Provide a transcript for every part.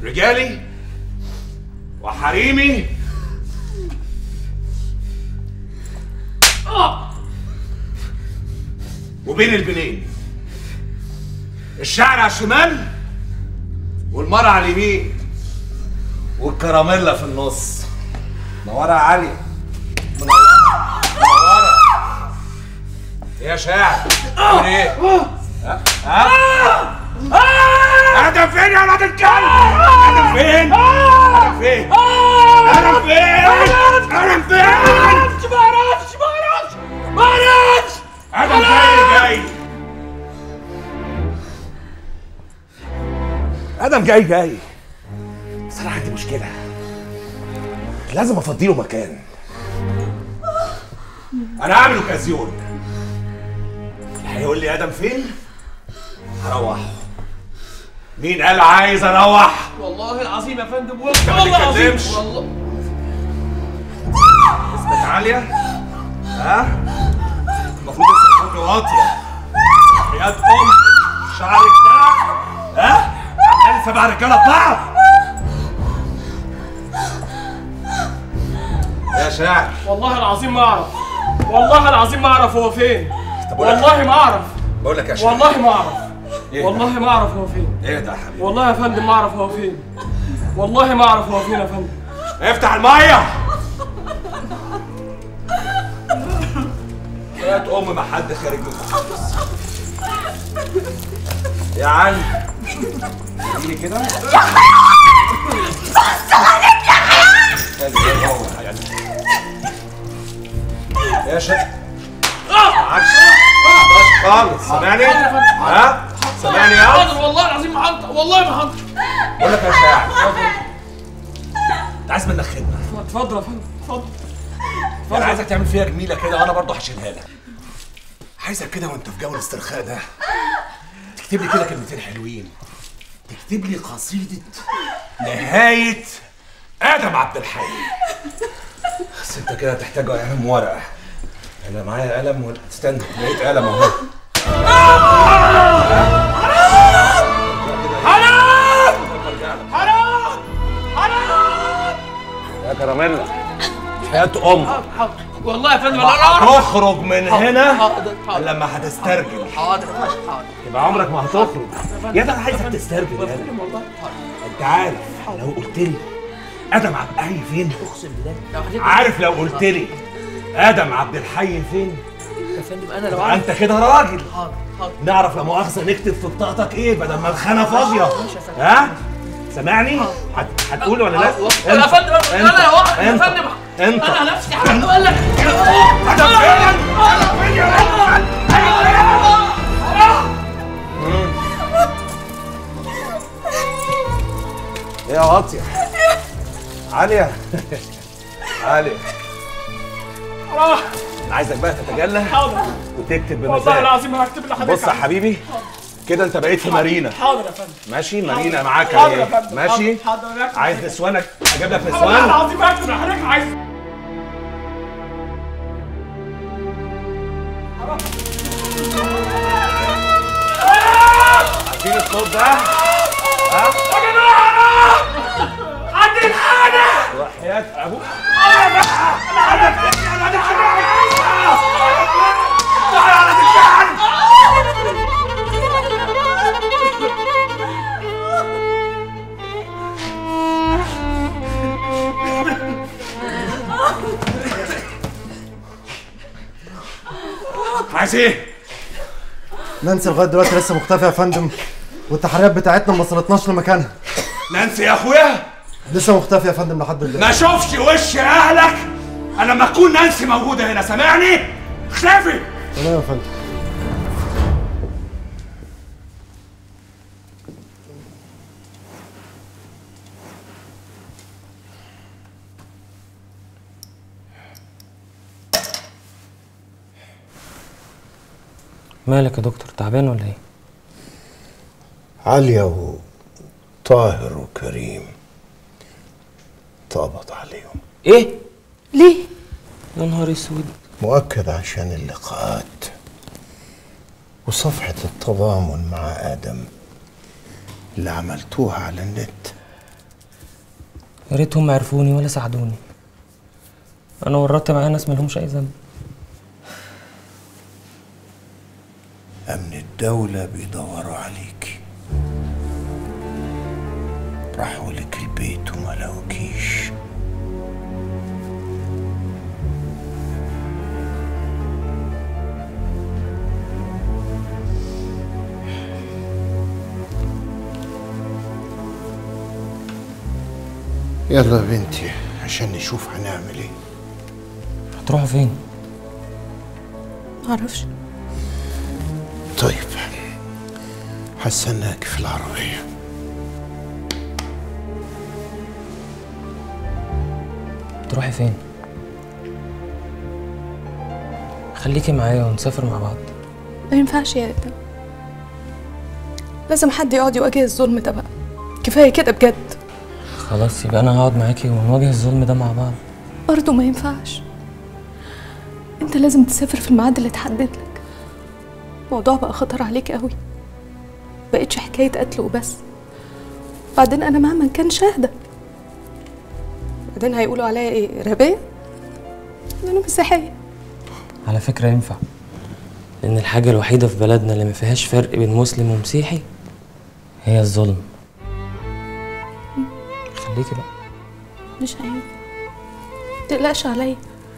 رجالي وحريمي وبين البنين الشعر على الشمال والمرة على اليمين والكراميلا في النص منورة يا علي منورة منورة إيه يا شاعر عامل ايه؟ ها؟ ها؟ انا فين يا ولاد الكلب؟ انا فين؟ انا فين؟ انا فين؟ انا فين؟ ما اعرفش ما اعرفش ما اعرفش انا جاي جاي ادم جاي جاي بس انا عندي مشكله لازم افضيله مكان انا هعمل اوكازيون اللي هيقول لي ادم فين هروح مين قال عايز اروح والله العظيم يا فندم ما والله العظيم تتكلمش. والله اسمك عالية ها المفروض اسمك صوتي واطية حياة ام شعرك ده ها عمال سبع رجالة ببعض يا شاعر والله العظيم ما اعرف والله العظيم ما اعرف هو فين طب أقول لك- والله ما اعرف بقول لك يا شاعر والله ما اعرف إيه والله ما اعرف هو فين ايه ده يا حبيبي والله يا فندم ما اعرف هو فين والله ما اعرف هو فين يا فندم افتح المية حياة ام ما حد خارج من القفص يا علي ايدي كده خلي هو يعني. يا شيخ معكش معكش خالص سامعني ها سامعني يا حاضر والله العظيم ما هنطق والله ما هنطق بقول لك يا شاعر انت عايز منك خدمه اتفضل يا فندم اتفضل انا عايزك تعمل فيها جميله كده وانا برضه هشيلها لك عايزك كده وانت في جو الاسترخاء ده تكتب لي كده كلمتين حلوين تكتب لي قصيده نهايه ادم عبد الحي بس انت كده تحتاج قلم ورقه انا معايا قلم ولا استنى لقيت قلم اهو حرام حرام يا كراميلا حياة ام حاضر والله يا فندم انا لا اعرف هتخرج من هنا حاضر حاضر لما هتسترجل حاضر يا فندم حاضر يبقى عمرك ما هتخرج يا ده انا عايزك تسترجل يا يا فندم والله حاضر انت عارف لو قلت لي ادم عبد الحي فين اقسم بالله لو حضرتك عارف لو قلت لي ادم عبد الحي فين يا فندم انا لو يبقى عارف انت كده راجل حاضر حاضر نعرف لا مؤاخذه نكتب في بطاقتك ايه بدل ما الخانه فاضيه ها سامعني هت... هتقول ولا لا يا فندم انا لو واحد يا انت فندم انت انا نفسي هقول لك ادم فين ادم فين يا ولد؟ ايه يا واطيه عاليه عاليه انا عايزك بقى تتجلى حاضر وتكتب والله بمزاج العظيم هكتب لحضرتك بص يا حبيبي كده انت بقيت في مارينا حاضر يا فندم ماشي مارينا معاك حاضر يا اهي فندم ماشي حاضر حاضر هكتب عايز نسوانك اجيب لك والله نسوان العظيم هكتب لحضرتك عايز عارفين الصوت ده ها يا جماعه عندي الحاجه وحياة ابوك عايز ايه؟ نانسي لغايه دلوقتي لسه مختفيه يا فندم والتحريات بتاعتنا ما وصلتناش لمكانها نانسي يا اخويا لسه مختفيه يا فندم لحد دلوقتي ما اشوفش وش اهلك انا لما تكون نانسي موجوده هنا سامعني؟ اختفي تمام يا فندم مالك يا دكتور تعبان ولا ايه عليا وطاهر وكريم طابت عليهم ايه ليه يا نهار اسود مؤكد عشان اللقاءات وصفحة التضامن مع آدم اللي عملتوها على النت يا ريتهم ما عرفوني ولا ساعدوني انا ورطت معايا ناس مالهمش اي ذنب أمن الدولة بيدوروا عليك راحوا لك البيت وما لقوكيش يلا يا بنتي عشان نشوف هنعمل ايه هتروحوا فين معرفش طيب هستناك في العربية تروحي فين خليكي معايا ونسافر مع بعض ما ينفعش يا ادم لازم حد يقعد يواجه الظلم ده بقى كفايه كده بجد خلاص يبقى انا هقعد معاكي ونواجه الظلم ده مع بعض برضه ما ينفعش انت لازم تسافر في الميعاد اللي اتحدد لك الموضوع بقى خطر عليك قوي بقتش حكايه قتل وبس بعدين انا مهما كان شاهده بعدين هيقولوا عليا ايه ارهابيه انا مسيحيه على فكرة ينفع لأن الحاجة الوحيدة في بلدنا اللي ما فيهاش فرق بين مسلم ومسيحي هي الظلم خليكي بقى مش هينفع متقلقش عليا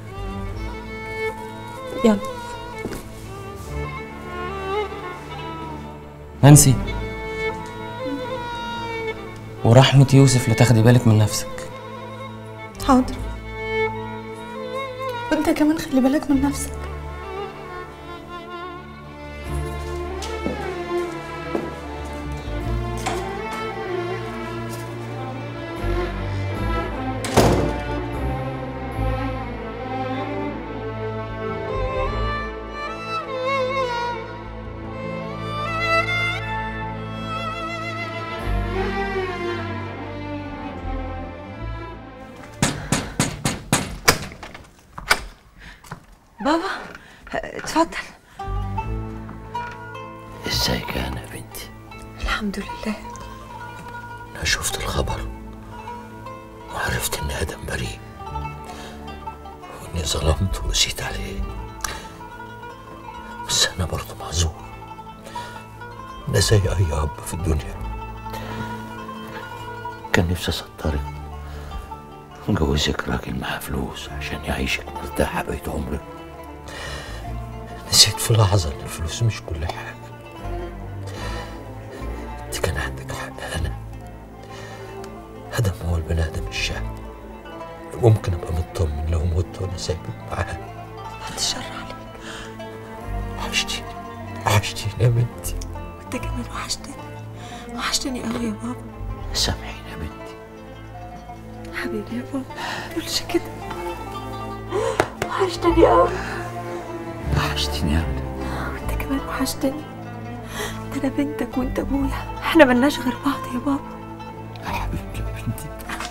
يلا نانسي ورحمة يوسف لا تاخدي بالك من نفسك حاضر وانت كمان خلي بالك من نفسك بابا اتفضل ازيك يا انا بنتي الحمد لله انا شفت الخبر وعرفت ان ادم بريء واني ظلمت وقسيت عليه بس انا برضه معذور ده زي اي اب في الدنيا كان نفسي اصدرك جوزك راجل معاه فلوس عشان يعيشك مرتاحة بقية عمرك نسيت في لحظة إن الفلوس مش كل حاجة أنت كان عندك حق أنا آدم هو البني آدم الشهم ممكن أبقى مطمن لو مت وأنا سايبك معاه بعد الشر عليك وحشتيني وحشتيني يا بنتي وانت كمان وحشتني وحشتني قوي يا بابا سامحيني يا بنتي حبيبي يا بابا تقولش كده وحشتني قوي وحشتيني يا ابني وانت كمان وحشتني ده انا بنتك وانت ابويا احنا ملناش غير بعض يا بابا يا حبيبتي يا بنتي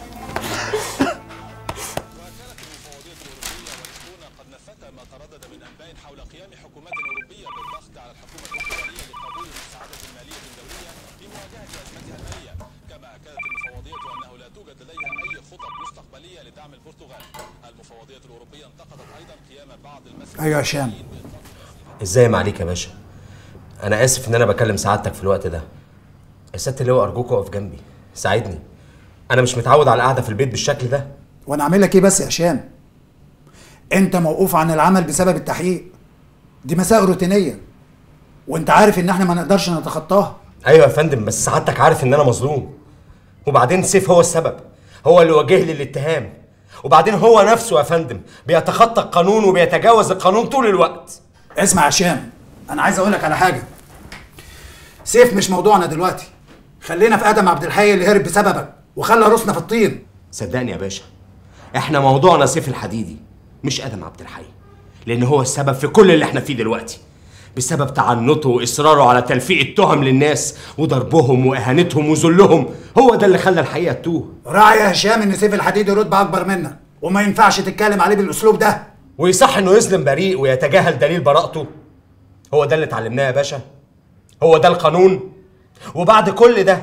ايوه يا هشام ازاي ما عليك يا باشا انا اسف ان انا بكلم سعادتك في الوقت ده يا سياده اللواء ارجوك اقف جنبي ساعدني انا مش متعود على القعده في البيت بالشكل ده وانا اعمل لك ايه بس يا هشام انت موقوف عن العمل بسبب التحقيق دي مسائل روتينيه وانت عارف ان احنا ما نقدرش نتخطاها ايوه يا فندم بس سعادتك عارف ان انا مظلوم وبعدين سيف هو السبب هو اللي وجه لي الاتهام وبعدين هو نفسه يا فندم بيتخطى القانون وبيتجاوز القانون طول الوقت اسمع يا هشام انا عايز اقول لك على حاجه سيف مش موضوعنا دلوقتي خلينا في ادم عبد الحي اللي هرب بسببك وخلى روسنا في الطين صدقني يا باشا احنا موضوعنا سيف الحديدي مش ادم عبد الحي لان هو السبب في كل اللي احنا فيه دلوقتي بسبب تعنته واصراره على تلفيق التهم للناس وضربهم واهانتهم وذلهم هو ده اللي خلى الحقيقه تتوه راعي يا هشام ان سيف الحديدي رتبه اكبر منك وما ينفعش تتكلم عليه بالاسلوب ده ويصح انه يظلم بريء ويتجاهل دليل براءته هو ده اللي اتعلمناه يا باشا هو ده القانون وبعد كل ده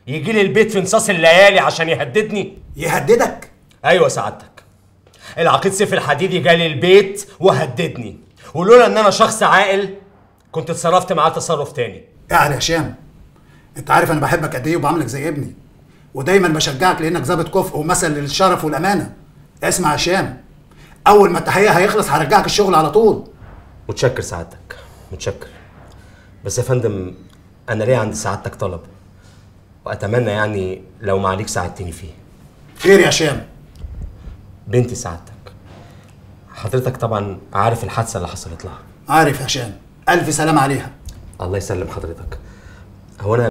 يجي لي البيت في نصاص الليالي عشان يهددني يهددك ايوه سعادتك العقيد سيف الحديدي جالي البيت وهددني ولولا ان انا شخص عاقل كنت اتصرفت معاه تصرف تاني اقعد يا هشام انت عارف انا بحبك قد ايه وبعاملك زي ابني ودايما بشجعك لانك ظابط كفء ومثل للشرف والامانه اسمع يا هشام اول ما التحقيق هيخلص هرجعك الشغل على طول متشكر سعادتك متشكر بس يا فندم انا ليه عند سعادتك طلب واتمنى يعني لو ما عليك ساعدتني فيه خير يا هشام بنتي سعادتك حضرتك طبعا عارف الحادثه اللي حصلت لها عارف يا هشام الف سلام عليها الله يسلم حضرتك هو انا